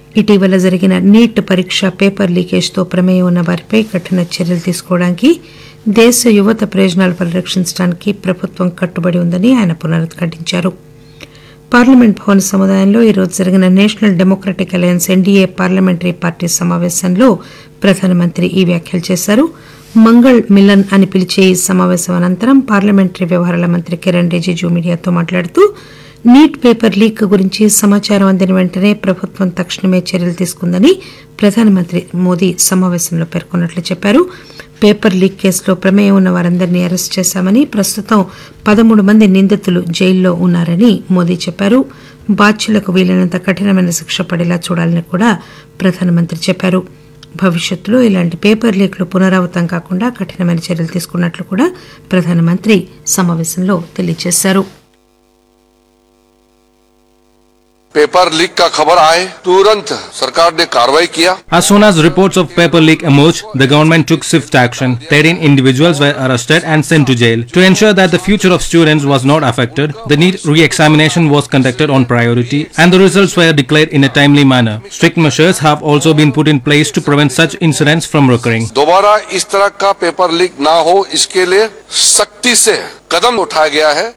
ఇటీవల జరిగిన నీట్ పరీక్ష పేపర్ లీకేజ్తో ప్రమేయం ఉన్న వారిపై కఠిన చర్యలు తీసుకోవడానికి దేశ యువత ప్రయోజనాలు పరిరక్షించడానికి ప్రభుత్వం కట్టుబడి ఉందని ఆయన పునరుద్ఘాటించారు పార్లమెంట్ భవన సముదాయంలో ఈరోజు జరిగిన national democratic alliance NDA parliamentary party సమావేశంలో ప్రధానమంత్రి ఈ వ్యాఖ్యలు చేశారు మంగళ్ మిలన్ అని పిలిచే ఈ సమావేశం అనంతరం పార్లమెంటరీ వ్యవహారాల మంత్రి కిరణ్ రిజిజు మీడియాతో మాట్లాడుతూ నీట్ పేపర్ లీక్ గురించి సమాచారం అందిన వెంటనే ప్రభుత్వం తక్షణమే చర్యలు తీసుకుందని ప్రధానమంత్రి మోదీ సమావేశంలో పేర్కొన్నట్లు చెప్పారు పేపర్ లీక్ కేసులో ప్రమేయం ఉన్న వారందరినీ అరెస్ట్ చేశామని ప్రస్తుతం పదమూడు మంది నిందితులు జైల్లో ఉన్నారని మోదీ చెప్పారు బాధ్యులకు వీలైనంత కఠినమైన శిక్ష పడేలా చూడాలని కూడా ప్రధానమంత్రి చెప్పారు భవిష్యత్తులో ఇలాంటి పేపర్ లీక్లు పునరావృతం కాకుండా కఠినమైన చర్యలు తీసుకున్నట్లు కూడా ప్రధానమంత్రి సమావేశంలో తెలియజేశారు पेपर लीक का खबर आए तुरंत सरकार ने कार्रवाई किया As soon as reports of paper leak emerged, the government took swift action. 13 individuals were arrested and sent to jail. To ensure that the future of students was not affected, the NEET re-examination was conducted on priority and the results were declared in a timely manner. Strict measures have also been put in place to prevent such incidents from recurring. दोबारा इस तरह का paper leak ना हो इसके लिए सख्ती से कदम उठाया गया है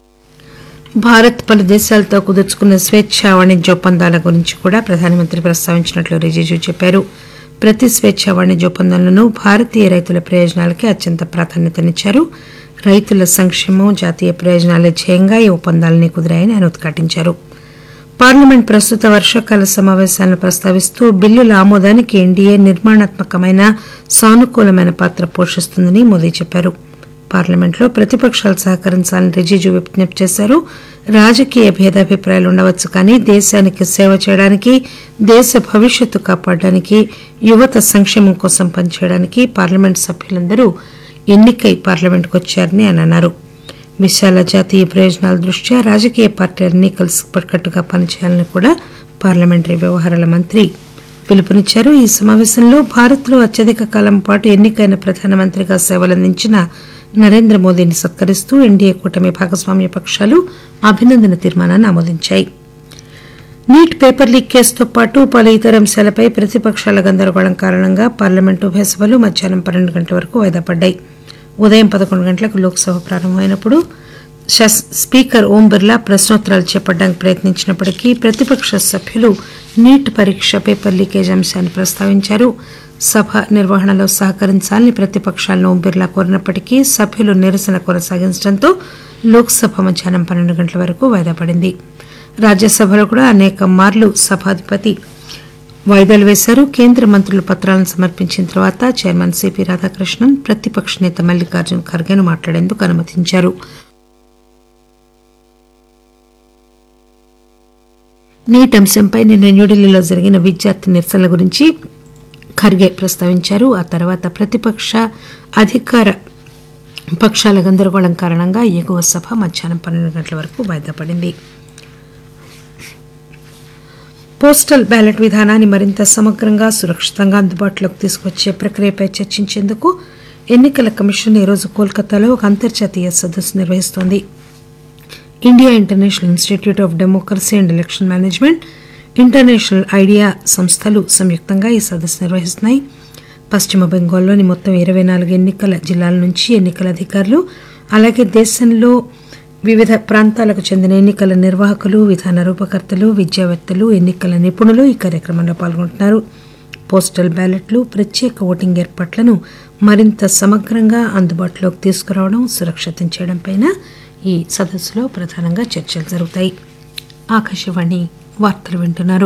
భారత్ పలు దేశాలతో కుదుర్చుకున్న స్వేచ్ఛ వాణిజ్య ఒప్పందాల గురించి కూడా ప్రధానమంత్రి ప్రస్తావించినట్లు రిజిజు చెప్పారు ప్రతి స్వేచ్ఛ వాణిజ్య ఒప్పందంలోనూ భారతీయ రైతుల ప్రయోజనాలకే అత్యంత ప్రాధాన్యతనిచ్చారు రైతుల సంక్షేమం జాతీయ ప్రయోజనాలే ధ్యేయంగా ఈ ఒప్పందాలని కుదిరాయని ఆయన ఉద్ఘాటించారు పార్లమెంట్ ప్రస్తుత వర్షాకాల సమావేశాలను ప్రస్తావిస్తూ బిల్లుల ఆమోదానికి ఎన్డీఏ నిర్మాణాత్మకమైన సానుకూలమైన పాత్ర పోషిస్తుందని మోదీ చెప్పారు పార్లమెంట్లో ప్రతిపక్షాలు సహకరించాలని రిజిజు విజ్ఞప్తి చేశారు రాజకీయ భేదాభిప్రాయాలు ఉండవచ్చు కానీ దేశానికి సేవ చేయడానికి దేశ భవిష్యత్తు కాపాడడానికి యువత సంక్షేమం కోసం పనిచేయడానికి పార్లమెంట్ సభ్యులందరూ ఎన్నికై పార్లమెంట్కు వచ్చారని ఆయన అన్నారు విశాల జాతీయ ప్రయోజనాల దృష్ట్యా రాజకీయ పార్టీలన్నీ కలిసికట్టుగా పనిచేయాలని కూడా పార్లమెంటరీ వ్యవహారాల మంత్రి పిలుపునిచ్చారు ఈ సమావేశంలో భారత్లో అత్యధిక కాలం పాటు ఎన్నికైన ప్రధానమంత్రిగా సేవలందించిన నరేంద్ర మోదీని సత్కరిస్తూ ఎన్డీఏ కూటమి భాగస్వామ్య పక్షాలు అభినందన తీర్మానాన్ని ఆమోదించాయి నీట్ పేపర్ లీక్ కేసుతో పాటు పలు ఇతర అంశాలపై ప్రతిపక్షాల గందరగోళం కారణంగా పార్లమెంటు ఉభయ సభలు మధ్యాహ్నం పన్నెండు గంటల వరకు వాయిదా పడ్డాయి ఉదయం పదకొండు గంటలకు లోక్సభ ప్రారంభమైనప్పుడు శాస- స్పీకర్ ఓం బిర్లా ప్రశ్నోత్తరాలు చేపట్టడానికి ప్రయత్నించినప్పటికీ ప్రతిపక్ష సభ్యులు నీట్ పరీక్ష పేపర్ లీకేజ్ అంశాన్ని ప్రస్తావించారు సభ నిర్వహణలో సహకరించాలని ప్రతిపక్షాలను ఓం బిర్లా కోరినప్పటికీ సభ్యులు నిరసన కొనసాగించడంతో లోక్సభ మధ్యాహ్నం పన్నెండు గంటల వరకు వాయిదా పడింది రాజ్యసభలో కూడా అనేక మార్లు సభాధిపతి వాయిదాలు వేశారు కేంద్ర మంత్రులు పత్రాలను సమర్పించిన తర్వాత చైర్మన్ సిపి రాధాకృష్ణన్ ప్రతిపక్ష నేత మల్లికార్జున్ ఖర్గేను మాట్లాడేందుకు అనుమతించారు నీట్ అంశంపై నిన్న న్యూఢిల్లీలో జరిగిన విద్యార్థి నిరసనల గురించి ఖర్గే ప్రస్తావించారు ఆ తర్వాత ప్రతిపక్ష అధికార పక్షాల గందరగోళం కారణంగా ఎగువ సభ మధ్యాహ్నం పన్నెండు గంటల వరకు వాయిదా పడింది పోస్టల్ బ్యాలెట్ విధానాన్ని మరింత సమగ్రంగా సురక్షితంగా అందుబాటులోకి తీసుకొచ్చే ప్రక్రియపై చర్చించేందుకు ఎన్నికల కమిషన్ ఈరోజు కోల్కతాలో ఒక అంతర్జాతీయ సదస్సు నిర్వహిస్తోంది India international institute of democracy and election management international IDEA సంస్థలు సంయుక్తంగా ఈ సదస్సు నిర్వహిస్తున్నాయి పశ్చిమ బెంగాల్లోని మొత్తం ఇరవై నాలుగు ఎన్నికల జిల్లాల నుంచి ఎన్నికల అధికారులు అలాగే దేశంలో వివిధ ప్రాంతాలకు చెందిన ఎన్నికల నిర్వాహకులు విధాన రూపకర్తలు విద్యావేత్తలు ఎన్నికల నిపుణులు ఈ కార్యక్రమంలో పాల్గొంటున్నారు పోస్టల్ బ్యాలెట్లు ప్రత్యేక ఓటింగ్ ఏర్పాట్లను మరింత సమగ్రంగా అందుబాటులోకి తీసుకురావడం సురక్షితం చేయడంపై ఈ సదస్సులో ప్రధానంగా చర్చలు జరుగుతాయి ఆకాశవాణి వార్తలు వింటున్నారు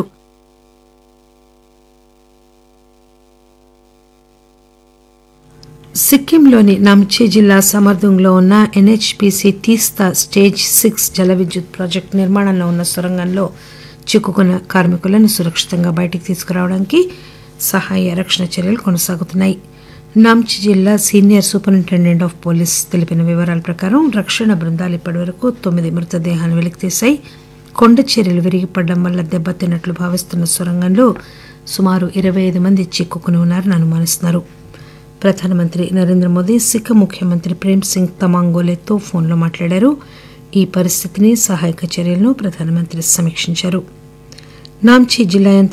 సిక్కింలోని నామ్చే జిల్లా సమర్దుంగ్లో ఉన్న ఎన్హెచ్పిసి తీస్తా స్టేజ్ సిక్స్ జల విద్యుత్ ప్రాజెక్టు నిర్మాణంలో ఉన్న సొరంగంలో చిక్కుకున్న కార్మికులను సురక్షితంగా బయటికి తీసుకురావడానికి సహాయ రక్షణ చర్యలు కొనసాగుతున్నాయి నామ్చి జిల్లా సీనియర్ సూపరింటెండెంట్ ఆఫ్ పోలీస్ తెలిపిన వివరాల ప్రకారం రక్షణ బృందాలు ఇప్పటివరకు తొమ్మిది మృతదేహాలను వెలికితీశాయి కొండ చర్యలు విరిగిపడడం వల్ల దెబ్బతిన్నట్లు భావిస్తున్న సొరంగంలో సుమారు ఇరవై ఐదు మంది చిక్కుకుని ఉన్నారని అనుమానిస్తున్నారు ప్రధానమంత్రి నరేంద్ర మోదీ సిక్క ముఖ్యమంత్రి ప్రేమ్ సింగ్ తమాంగోలేతో ఫోన్లో మాట్లాడారు ఈ పరిస్థితిని సహాయక చర్యలను ప్రధానమంత్రి సమీక్షించారు నాంచీ జిల్లా యంత్రాంగం